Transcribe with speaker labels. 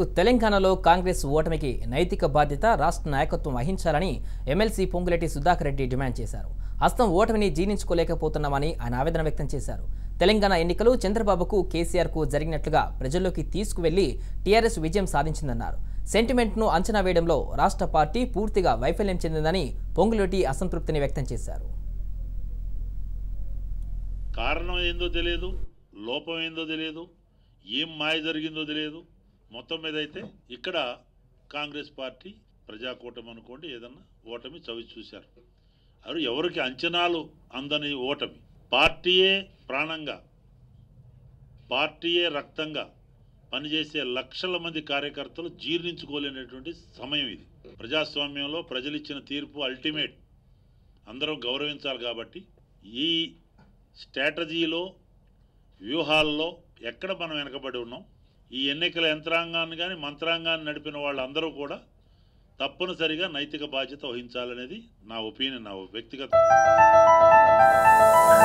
Speaker 1: తెలంగాణలో కాంగ్రెస్ ఓటమికి నైతిక బాధ్యత రాష్ట్ర నాయకత్వం వహించాలని ఎమ్మెల్సీ పొంగులేటి సుధాకర్ రెడ్డి డిమాండ్ చేశారు హస్తం ఓటమిని జీర్ణించుకోలేకపోతున్నామని ఆయన ఆవేదన వ్యక్తం చేశారు తెలంగాణ ఎన్నికలు చంద్రబాబుకు కేసీఆర్కు జరిగినట్లుగా ప్రజల్లోకి తీసుకువెళ్లి టీఆర్ఎస్ విజయం సాధించిందన్నారు సెంటిమెంట్ను అంచనా వేయడంలో రాష్ట్ర పార్టీ పూర్తిగా వైఫల్యం చెందిందని పొంగులేటి అసంతృప్తిని వ్యక్తం చేశారు
Speaker 2: కారణం ఏందో తెలియదు లోపం ఏందో తెలియదు ఏం మాయ జరిగిందో తెలియదు మొత్తం మీద అయితే ఇక్కడ కాంగ్రెస్ పార్టీ ప్రజాకూటమి అనుకోండి ఏదన్నా ఓటమి చవి చూశారు అది ఎవరికి అంచనాలు అందని ఓటమి పార్టీయే ప్రాణంగా పార్టీయే రక్తంగా పనిచేసే లక్షల మంది కార్యకర్తలు జీర్ణించుకోలేనటువంటి సమయం ఇది ప్రజాస్వామ్యంలో ప్రజలు ఇచ్చిన తీర్పు అల్టిమేట్ అందరం గౌరవించాలి కాబట్టి ఈ స్ట్రాటజీలో వ్యూహాల్లో ఎక్కడ మనం వెనకబడి ఉన్నాం ఈ ఎన్నికల యంత్రాంగాన్ని కానీ మంత్రాంగాన్ని నడిపిన వాళ్ళందరూ కూడా తప్పనిసరిగా నైతిక బాధ్యత వహించాలనేది నా ఒపీనియన్ నా వ్యక్తిగత